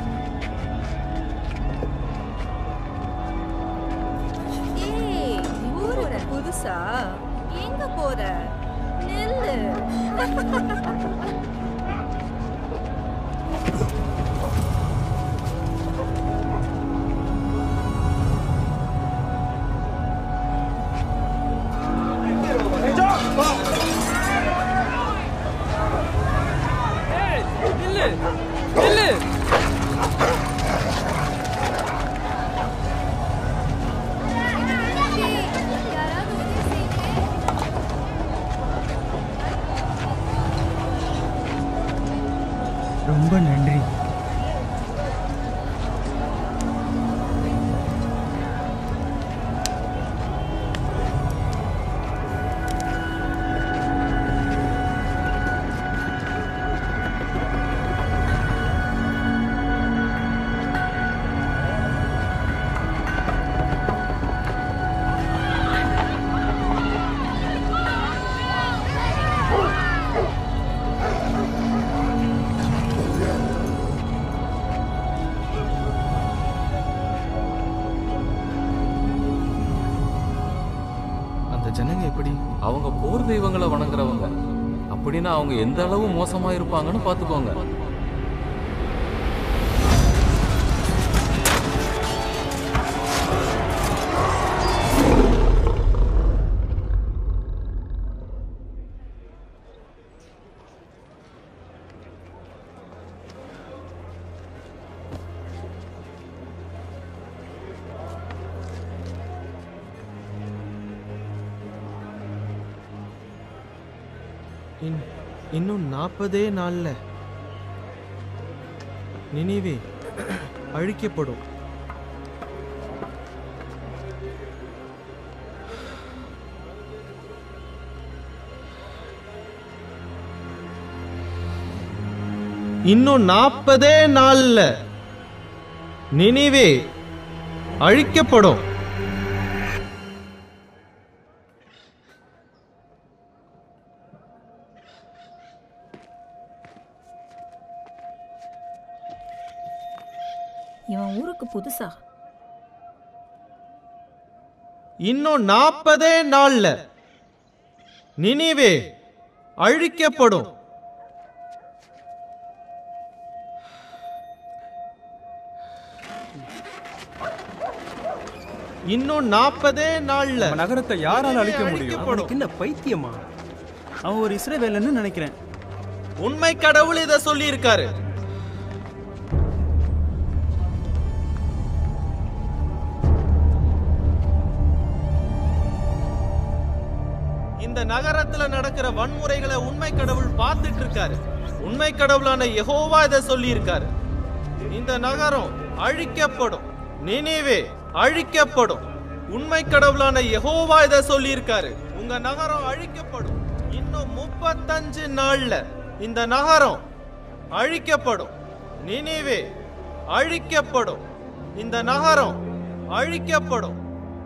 ஏய் ஊருக்கு புதுசா எங்க போற நெல்லு நில்லு நில்லு ரொம்ப நன்றி அந்த ஜனங்க எப்படி அவங்க போர் தெய்வங்களை வணங்குறவங்க அப்படின்னா அவங்க எந்த அளவு மோசமா இருப்பாங்கன்னு பார்த்துக்கோங்க இன் இன்னும் நாற்பதே நாள்ல நினைவே அழிக்கப்படும் இன்னும் நாற்பதே நாள்ல நினைவே அழிக்கப்படும் இவன் ஊருக்கு புதுசா இன்னும் நாற்பதே நாள்ல நினைவே அழிக்கப்படும் இன்னும் நாற்பதே நாள்ல நம்ம நகரத்தை யாரால அழிக்க முடியும் அழிக்கப்படும். அவனுக்கு என்ன பைத்தியமா அவன் ஒரு இஸ்ரவேலன்னு நினைக்கிறேன் உண்மை கடவுள் இத சொல்லி இருக்காரு இந்த நகரத்துல நடக்கிற வன்முறைகளை உண்மை கடவுள் பார்த்துட்டு இருக்காரு உண்மை கடவுளான யெகோவா இதை சொல்லி இருக்காரு இந்த நகரம் அழிக்கப்படும் நினைவே அழிக்கப்படும் உண்மை கடவுளான யெகோவா இதை சொல்லி இருக்காரு உங்க நகரம் அழிக்கப்படும் இன்னும் முப்பத்தஞ்சு நாள்ல இந்த நகரம் அழிக்கப்படும் நினைவே அழிக்கப்படும் இந்த நகரம் அழிக்கப்படும்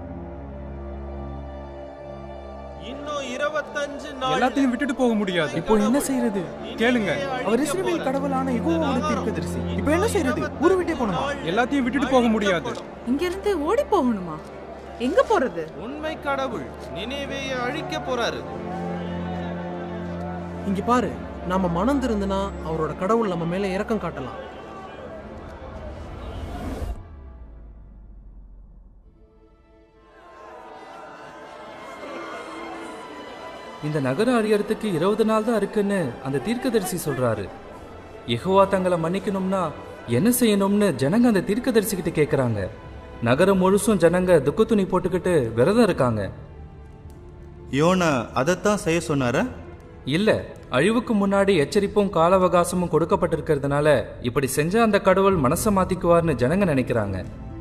இன்னும் இருபத்தஞ்சு நாள் எல்லாத்தையும் விட்டுட்டு போக முடியாது இப்போ என்ன செய்யறது கேளுங்க அவர் இஸ்ரவேல் கடவுளான யெகோவாவோட தீர்க்கதரிசி இப்போ என்ன செய்யறது ஊரு விட்டே போகணுமா எல்லாத்தையும் விட்டுட்டு போக முடியாது இங்க இருந்து ஓடி போகணுமா எங்க போறது உண்மை கடவுள் நினைவே அழிக்க போறாரு இங்க பாரு நாம மனம் திருந்துனா அவரோட கடவுள் நம்ம மேல இரக்கம் காட்டலாம் இந்த நகரம் அழியறதுக்கு இருபது நாள் தான் இருக்குன்னு அந்த தீர்க்கதரிசி சொல்றாரு யெகோவா தங்களை மன்னிக்கணும்னா என்ன செய்யணும்னு ஜனங்க அந்த தீர்க்கதரிசி கிட்ட கேக்குறாங்க நகரம் முழுசும் ஜனங்க துக்க துணி போட்டுக்கிட்டு விரதம் இருக்காங்க யோனா அதைத்தான் செய்ய சொன்னாரா இல்ல அழிவுக்கு முன்னாடி எச்சரிப்பும் கால அவகாசமும் கொடுக்கப்பட்டிருக்கிறதுனால இப்படி செஞ்ச அந்த கடவுள் மனசை மாத்திக்குவார்னு ஜனங்க நினைக்கிறாங்க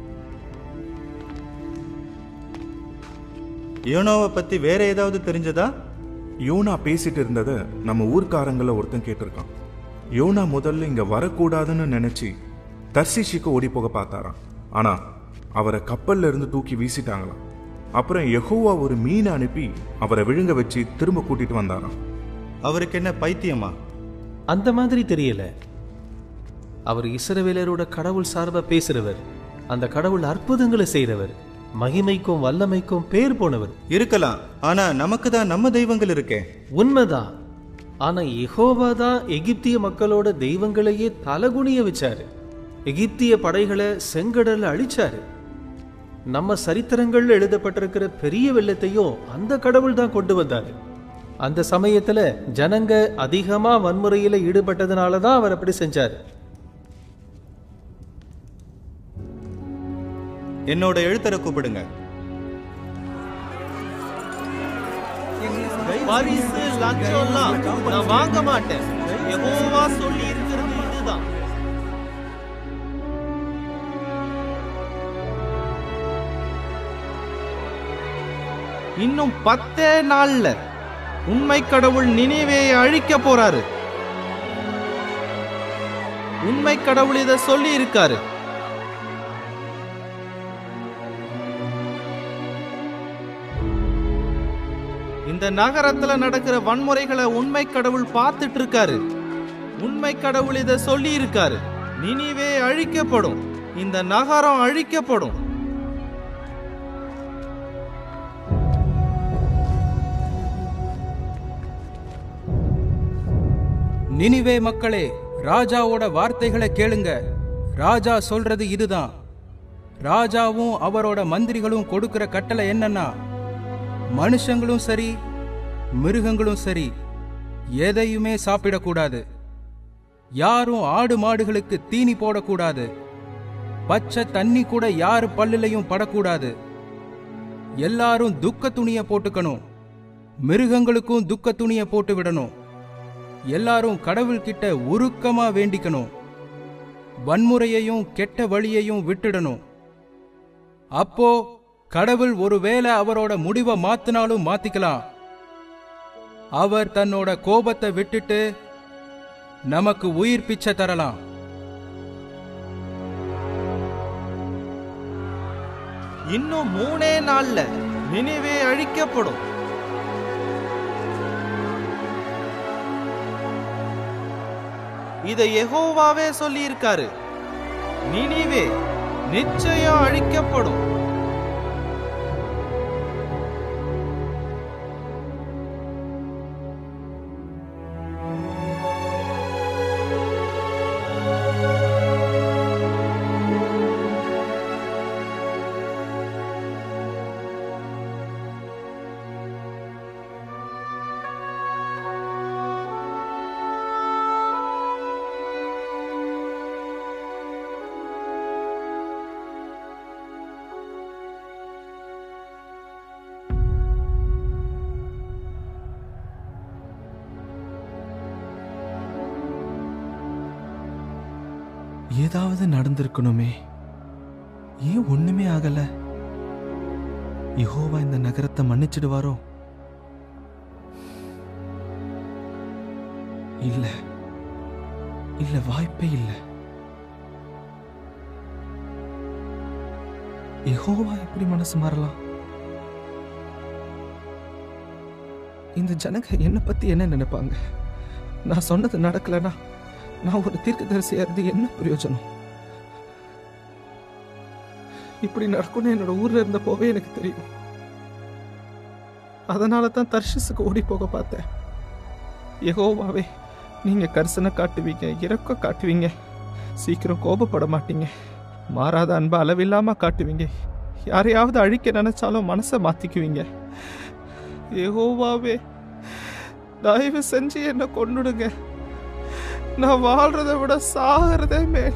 யோனாவை பத்தி வேற ஏதாவது தெரிஞ்சதா யோனா பேசிட்டு இருந்தத நம்ம ஊர்க்காரங்கள ஒருத்தன் கேட்டிருக்கான் யோனா முதல்ல இங்க வரக்கூடாதுன்னு நினைச்சு தர்சிஷிக்கு ஓடி போக பார்த்தாராம் ஆனா அவரை கப்பல்ல இருந்து தூக்கி வீசிட்டாங்களாம் அப்புறம் யெகோவா ஒரு மீனை அனுப்பி அவரை விழுங்க வச்சு திரும்ப கூட்டிட்டு வந்தாராம் அவருக்கு என்ன பைத்தியமா அந்த மாதிரி தெரியல அவர் இஸ்ரவேலரோட கடவுள் சார்பா பேசுறவர் அந்த கடவுள் அற்புதங்களை செய்றவர் மகிமைக்கும் வல்லமைக்கும் பேர் போனவர் இருக்கலாம் ஆனா நமக்கு தான் நம்ம தெய்வங்கள் இருக்கே உண்மைதான் ஆனா யெகோவா தான் எகிப்திய மக்களோட தெய்வங்களையே தலகுனிய வச்சாரு எகிப்திய படைகளை செங்கடல்ல அழிச்சாரு நம்ம சரித்திரங்கள்ல எழுதப்பட்டிருக்கிற பெரிய வெள்ளத்தையும் அந்த கடவுள் தான் கொண்டு வந்தாரு அந்த சமயத்துல ஜனங்க அதிகமா வன்முறையில ஈடுபட்டதுனால தான் அவர் அப்படி செஞ்சாரு என்னோட எழுத்தரை கூப்பிடுங்க பரிசு லஞ்சம்லாம் நான் வாங்க மாட்டேன் யெகோவா சொல்லி இருக்கிறது இதுதான் இன்னும் பத்தே நாள்ல உண்மை கடவுள் நினைவே அழிக்க போறாரு உண்மை கடவுள் இதை சொல்லி இருக்காரு இந்த நகரத்துல நடக்கிற வன்முறைகளை உண்மை கடவுள் பார்த்துட்டு இருக்காரு உண்மை கடவுள் இதை சொல்லி இருக்காரு நினிவே அழிக்கப்படும் இந்த நகரம் அழிக்கப்படும் நினிவே மக்களே ராஜாவோட வார்த்தைகளை கேளுங்க ராஜா சொல்றது இதுதான் ராஜாவும் அவரோட மந்திரிகளும் கொடுக்கிற கட்டளை என்னன்னா மனுஷங்களும் சரி மிருகங்களும் சரி எதையுமே சாப்பிடக்கூடாது யாரும் ஆடு மாடுகளுக்கு தீனி போடக்கூடாது பச்சை தண்ணி கூட யார் பல்லுலையும் படக்கூடாது எல்லாரும் துக்க துணிய போட்டுக்கணும் மிருகங்களுக்கும் துக்க துணிய போட்டு விடணும் எல்லாரும் கடவுள்கிட்ட உருக்கமா வேண்டிக்கணும் வன்முறையையும் கெட்ட வழியையும் விட்டுடணும் அப்போ கடவுள் ஒருவேளை அவரோட முடிவை மாத்தினாலும் மாத்திக்கலாம் அவர் தன்னோட கோபத்தை விட்டுட்டு நமக்கு உயிர் பிச்சை தரலாம் இன்னும் மூணே நாள்ல நினைவே அழிக்கப்படும் இதை யெகோவாவே சொல்லி இருக்காரு நினிவே நிச்சயம் அழிக்கப்படும் ஏதாவது நடந்திருக்கணுமே ஏன் ஒண்ணுமே ஆகல யெகோவா இந்த நகரத்தை மன்னிச்சிடுவாரோ இல்ல இல்ல வாய்ப்பே இல்ல யெகோவா எப்படி மனசு மாறலாம் இந்த ஜனங்க என்னை பத்தி என்ன நினைப்பாங்க நான் சொன்னது நடக்கலனா நான் ஒரு தீர்க்கதரிசியா இருந்து என்ன பிரயோஜனம் இப்படி நடக்கும்னு என்னோட ஊர்ல இருந்த போவே எனக்கு தெரியும் அதனால தான் தர்ஷிஸுக்கு ஓடி போக பார்த்தேன் யெகோவாவே நீங்க கரிசனை காட்டுவீங்க இறக்க காட்டுவீங்க சீக்கிரம் கோபப்பட மாட்டீங்க மாறாத அன்பை அளவில்லாம காட்டுவீங்க யாரையாவது அழிக்க நினைச்சாலும் மனசை மாத்திக்குவீங்க யெகோவாவே தயவு செஞ்சு என்னை கொன்னுடுங்க நான் வாழ்றதை விட சாகிறதே மேல்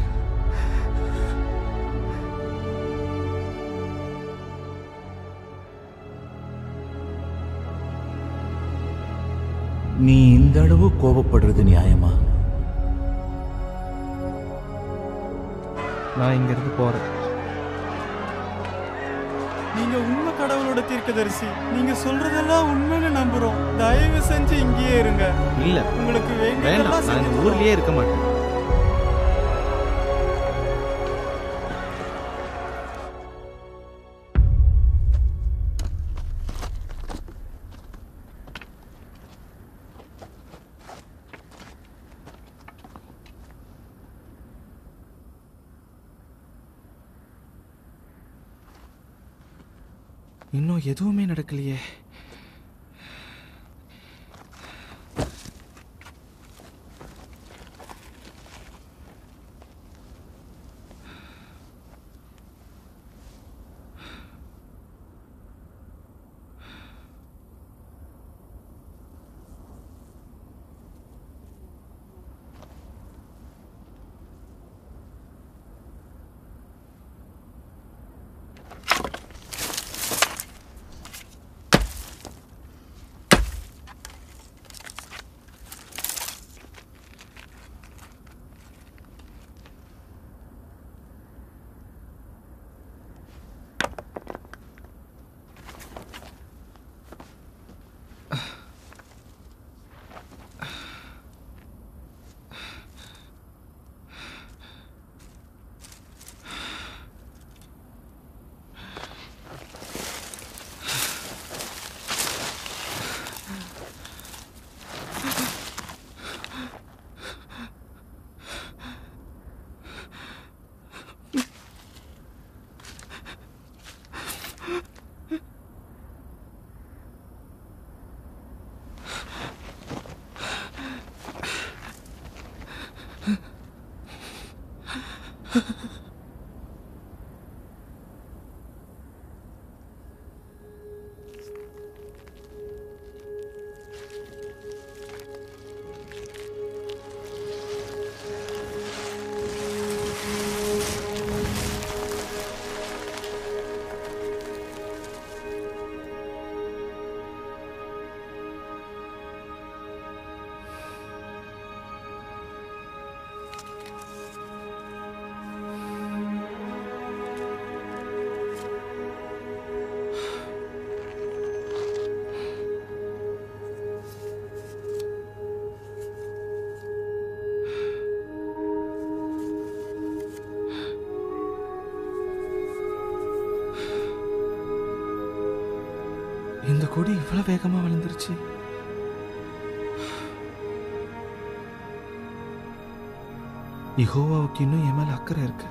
நீ இந்த அளவு கோபப்படுறது நியாயமா நான் இங்கிருந்து போறேன் நீங்க உண்மை கடவுளோட தீர்க்கதரிசி நீங்க சொல்றதெல்லாம் உண்மைன்னு நம்புறோம் தயவு செஞ்சு இங்கேயே இருங்க இல்ல உங்களுக்கு வேண்டாம் வேண்டியதெல்லாம் நான் இந்த செஞ்சு ஊர்லயே இருக்க மாட்டேன் இன்னும் எதுவுமே நடக்கலையே இந்த கொடி இவ்வளவு வேகமா வளர்ந்துருச்சு யெகோவாவுக்கு இன்னும் என் மேல அக்கறை இருக்கு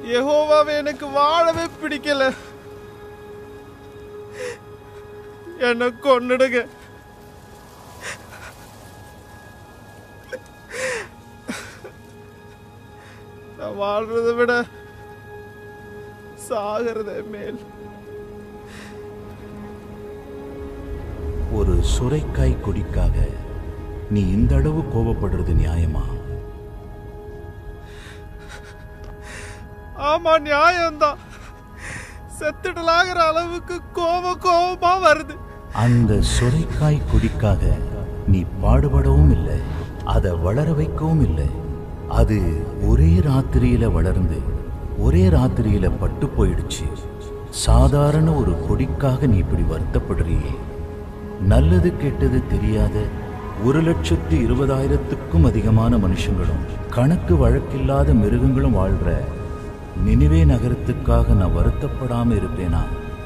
யெகோவாவே எனக்கு வாழவே பிடிக்கல என்ன கொன்னுடுங்க நான் வாழ்றதை விட சாகிறதே மேல் ஒரு சுரைக்காய் கொடிக்காக நீ இந்த அளவு கோபப்படுறது நியாயமா ஆமா நியாயம்தான் செத்துடலாகிற அளவுக்கு கோபம் கோபமா வருது அந்த சுரைக்காய் கொடிக்காக நீ பாடுபடவும் இல்லை அதை வளர வைக்கவும் இல்லை அது ஒரே ராத்திரியில வளர்ந்து ஒரே ராத்திரியில பட்டு போயிடுச்சு சாதாரண ஒரு கொடிக்காக நீ இப்படி வருத்தப்படுறியே நல்லது கெட்டது தெரியாத ஒரு லட்சத்து இருபதாயிரத்துக்கும் அதிகமான மனுஷங்களும் கணக்கு வழக்கில்லாத மிருகங்களும் வாழ்ற நினைவே நகரத்துக்காக நான் வருத்தப்படாம இருப்பேனா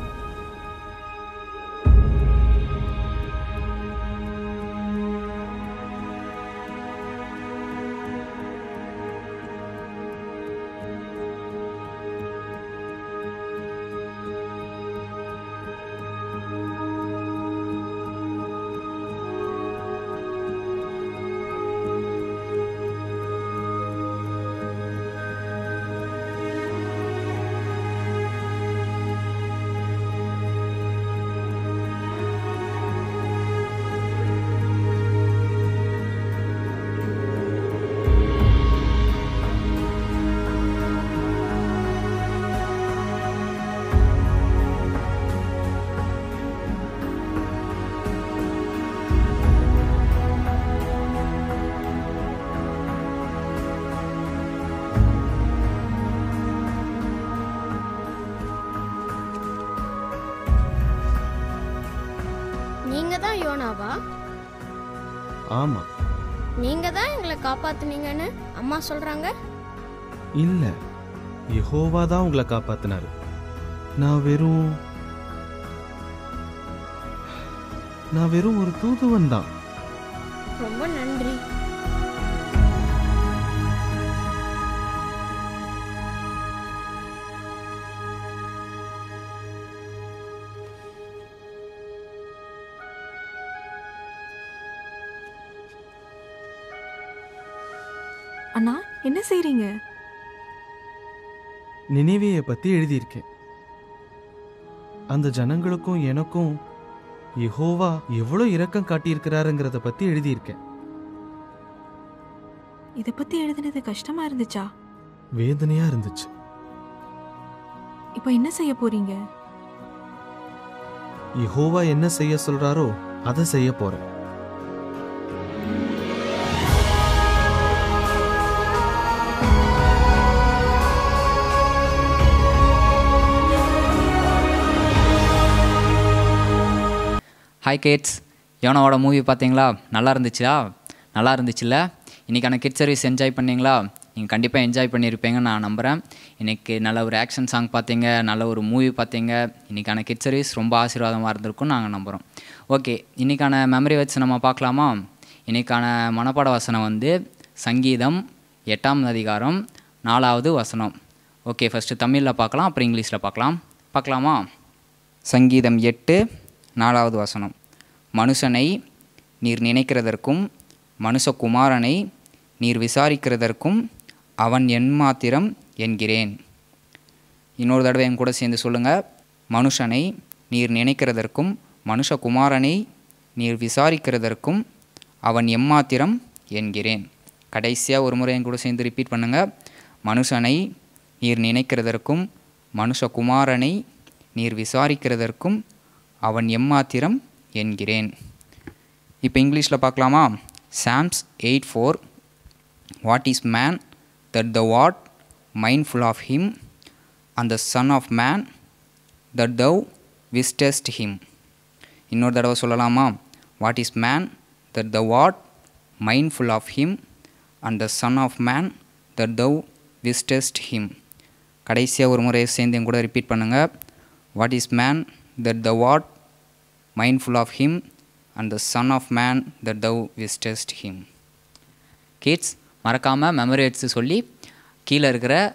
நீங்க தான் யோனாவா ஆமா நீங்க தான் எங்களை காப்பாத்துனீங்கன்னு அம்மா சொல்றாங்க இல்ல யெகோவா தான் உங்களை காப்பாத்தினாரு நான் வெறும் நான் வெறும் ஒரு தூதுவன் தான் ரொம்ப நன்றி அண்ணா என்ன செய்றீங்க நினைவையை பத்தி எழுதியிருக்கேன் அந்த ஜனங்களுக்கும் எனக்கும் யெகோவா எவ்வளவு இரக்கம் காட்டியிருக்கிறாருங்கிறத பத்தி எழுதியிருக்கேன் இத பத்தி எழுதுனது கஷ்டமா இருந்துச்சா வேதனையா இருந்துச்சு இப்போ என்ன செய்ய போறீங்க யெகோவா என்ன செய்ய சொல்றாரோ அதை செய்ய போறேன் ஹாய் கிட்ஸ் யோனாவோட மூவி பார்த்தீங்களா நல்லா இருந்துச்சா நல்லா இருந்துச்சுல்ல இன்றைக்கான கிட் சர்வீஸ் என்ஜாய் பண்ணீங்களா நீங்கள் கண்டிப்பாக என்ஜாய் பண்ணியிருப்பீங்கன்னு நான் நம்புகிறேன் இன்றைக்கி நல்ல ஒரு ஆக்ஷன் சாங் பார்த்தீங்க நல்ல ஒரு மூவி பார்த்தீங்க இன்றைக்கான கிட் சர்வீஸ் ரொம்ப ஆசீர்வாதமாக இருந்திருக்கும் நாங்கள் நம்புகிறோம் ஓகே இன்றைக்கான மெமரி வச்சு நம்ம பார்க்கலாமா இன்றைக்கான மனப்பாட வசனம் வந்து சங்கீதம் எட்டாம் அதிகாரம் நாலாவது வசனம் ஓகே ஃபஸ்ட்டு தமிழில் பார்க்கலாம் அப்புறம் இங்கிலீஷில் பார்க்கலாம் பார்க்கலாமா சங்கீதம் எட்டு நாலாவது வசனம் மனுஷனை நீர் நினைக்கிறதற்கும் மனுஷகுமாரனை நீர் விசாரிக்கிறதற்கும் அவன் என் மாத்திரம் என்கிறேன் இன்னொரு தடவை என் கூட சேர்ந்து சொல்லுங்கள் மனுஷனை நீர் நினைக்கிறதற்கும் மனுஷகுமாரனை நீர் விசாரிக்கிறதற்கும் அவன் எம்மாத்திரம் என்கிறேன் கடைசியாக ஒரு முறை என் கூட சேர்ந்து ரிப்பீட் பண்ணுங்கள் மனுஷனை நீர் நினைக்கிறதற்கும் மனுஷகுமாரனை நீர் விசாரிக்கிறதற்கும் அவன் எம்மாத்திரம் என்கிறேன் இப்போ இங்கிலீஷில் பார்க்கலாமா psalms eight four what is man that the what mindful of him and the son of man that thou visitest him இன்னொரு தடவை சொல்லலாமா what is man that the what mindful of him and the son of man that thou visitest him கடைசியாக ஒரு முறை சேர்ந்து என் கூட ரிப்பீட் பண்ணுங்கள் what is man that the what mindful of him and the son of man that thou visitest him kids மறக்காமல் மெமரி எடுத்து சொல்லி கீழே இருக்கிற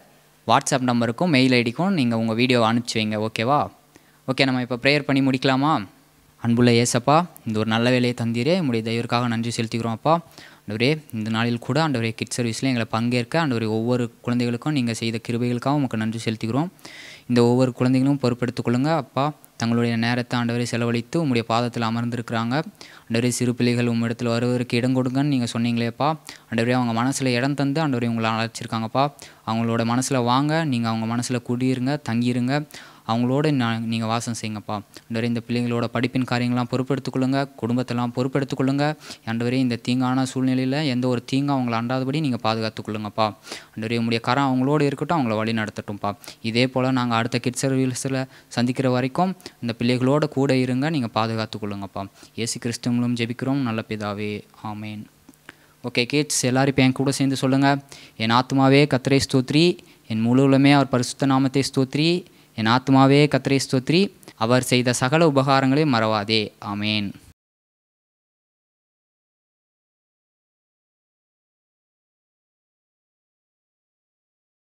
வாட்ஸ்அப் நம்பருக்கும் மெயில் ஐடிக்கும் நீங்கள் உங்கள் வீடியோ அனுப்பிச்சி வைங்க ஓகேவா ஓகே நம்ம இப்போ ப்ரேயர் பண்ணி முடிக்கலாமா அன்புள்ள ஏசப்பா இந்த ஒரு நல்ல வேலையை தந்தீரே உங்களுடைய தயவுக்காக நன்றி செலுத்திக்கிறோம் அப்பா ஆண்டவரே இந்த நாளில் கூட ஆண்டவரே கிட் சர்வீஸில் எங்களை பங்கேற்க ஆண்டவரே ஒவ்வொரு குழந்தைகளுக்கும் நீங்கள் செய்த கிருபைகளுக்காக உங்களுக்கு நன்றி செலுத்திக்கிறோம் இந்த ஒவ்வொரு குழந்தைகளும் பொறுப்பெடுத்துக் கொள்ளுங்க அப்பா தங்களுடைய நேரத்தை ஆண்டவரை செலவழித்து உங்களுடைய பாதத்தில் அமர்ந்திருக்கிறாங்க ஆண்டவரே சிறு பிள்ளைகள் உம்மிடத்தில் வருவதற்கு இடம் கொடுங்கன்னு நீங்கள் சொன்னீங்களேப்பா ஆண்டவரே அவங்க மனசில் இடம் தந்து ஆண்டவரே உங்களை அழைச்சிருக்காங்கப்பா அவங்களோட மனசில் வாங்க நீங்கள் அவங்க மனசில் குடியிருங்க தங்கியிருங்க அவங்களோட நான் நீங்கள் வாசம் செய்யுங்கப்பா ஆண்டவரே இந்த பிள்ளைங்களோட படிப்பின் காரியங்கள்லாம் பொறுப்பெடுத்துக்கொள்ளுங்க குடும்பத்தெல்லாம் பொறுப்பெடுத்துக்கொள்ளுங்க ஆண்டவரே இந்த தீங்கான சூழ்நிலையில் எந்த ஒரு தீங்கும் அவங்கள அண்டாதபடி நீங்கள் பாதுகாத்துக்கொள்ளுங்கப்பா ஆண்டவரே உங்களுடைய கரம் அவங்களோட இருக்கட்டும் அவங்கள வழி நடத்தட்டும்ப்பா இதே போல் நாங்கள் அடுத்த கிட் சர்வீஸில் சந்திக்கிற வரைக்கும் இந்த பிள்ளைகளோட கூட இருங்க நீங்கள் பாதுகாத்துக்கொள்ளுங்கப்பா இயேசு கிறிஸ்து மூலம் ஜெபிக்கிறோம் நல்ல பிதாவே ஆமேன் ஓகே கிட்ஸ் எல்லாரும் இப்போ என் கூட சேர்ந்து சொல்லுங்கள் என் ஆத்மாவே கத்திரை ஸ்தோத்ரி என் முழுவலுமே அவர் பரிசுத்த நாமத்தை ஸ்தோத்ரி என் ஆத்மாவே கத்திரை ஸ்தோத்ரி அவர் செய்த சகல உபகாரங்களை மறவாதே ஆமேன்